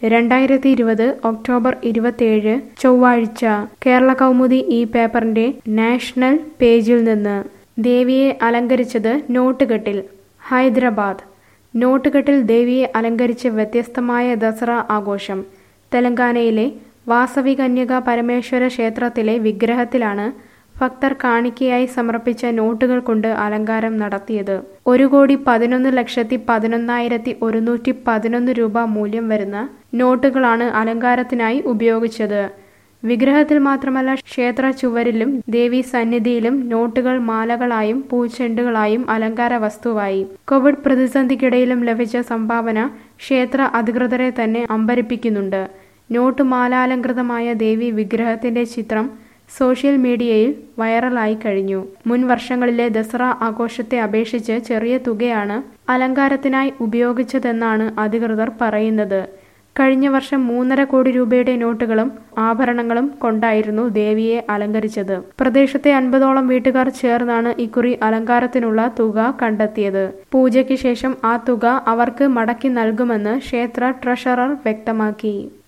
രണ്ടായിരത്തി ഇരുപത് ഒക്ടോബർ ഇരുപത്തിയേഴ് ചൊവ്വാഴ്ച കേരള കൗമുദി ഈ പേപ്പറിന്റെ നാഷണൽ പേജിൽ നിന്ന് ദേവിയെ അലങ്കരിച്ചത് നോട്ടുകെട്ടിൽ ഹൈദരാബാദ് നോട്ടുകെട്ടിൽ ദേവിയെ അലങ്കരിച്ച് വ്യത്യസ്തമായ ദസറ ആഘോഷം തെലങ്കാനയിലെ വാസവി കന്യക പരമേശ്വര ക്ഷേത്രത്തിലെ വിഗ്രഹത്തിലാണ് ഭക്തർ കാണിക്കയായി സമർപ്പിച്ച നോട്ടുകൾ കൊണ്ട് അലങ്കാരം നടത്തിയത് ഒരു കോടി പതിനൊന്ന് ലക്ഷത്തി പതിനൊന്നായിരത്തി ഒരുന്നൂറ്റി പതിനൊന്ന് രൂപ മൂല്യം വരുന്ന നോട്ടുകളാണ് അലങ്കാരത്തിനായി ഉപയോഗിച്ചത് വിഗ്രഹത്തിൽ മാത്രമല്ല ക്ഷേത്ര ചുവരിലും ദേവി സന്നിധിയിലും നോട്ടുകൾ മാലകളായും പൂച്ചെണ്ടുകളായും അലങ്കാര വസ്തുവായി കോവിഡ് പ്രതിസന്ധിക്കിടയിലും ലഭിച്ച സംഭാവന ക്ഷേത്ര അധികൃതരെ തന്നെ അമ്പരിപ്പിക്കുന്നുണ്ട് നോട്ട് മാലാലങ്കൃതമായ ദേവി വിഗ്രഹത്തിന്റെ ചിത്രം സോഷ്യൽ മീഡിയയിൽ വൈറലായി കഴിഞ്ഞു മുൻ വർഷങ്ങളിലെ ദസറ ആഘോഷത്തെ അപേക്ഷിച്ച് ചെറിയ തുകയാണ് അലങ്കാരത്തിനായി ഉപയോഗിച്ചതെന്നാണ് അധികൃതർ പറയുന്നത് കഴിഞ്ഞ വർഷം മൂന്നര കോടി രൂപയുടെ നോട്ടുകളും ആഭരണങ്ങളും കൊണ്ടായിരുന്നു ദേവിയെ അലങ്കരിച്ചത് പ്രദേശത്തെ അൻപതോളം വീട്ടുകാർ ചേർന്നാണ് ഇക്കുറി അലങ്കാരത്തിനുള്ള തുക കണ്ടെത്തിയത് പൂജയ്ക്ക് ശേഷം ആ തുക അവർക്ക് മടക്കി നൽകുമെന്ന് ക്ഷേത്ര ട്രഷറർ വ്യക്തമാക്കി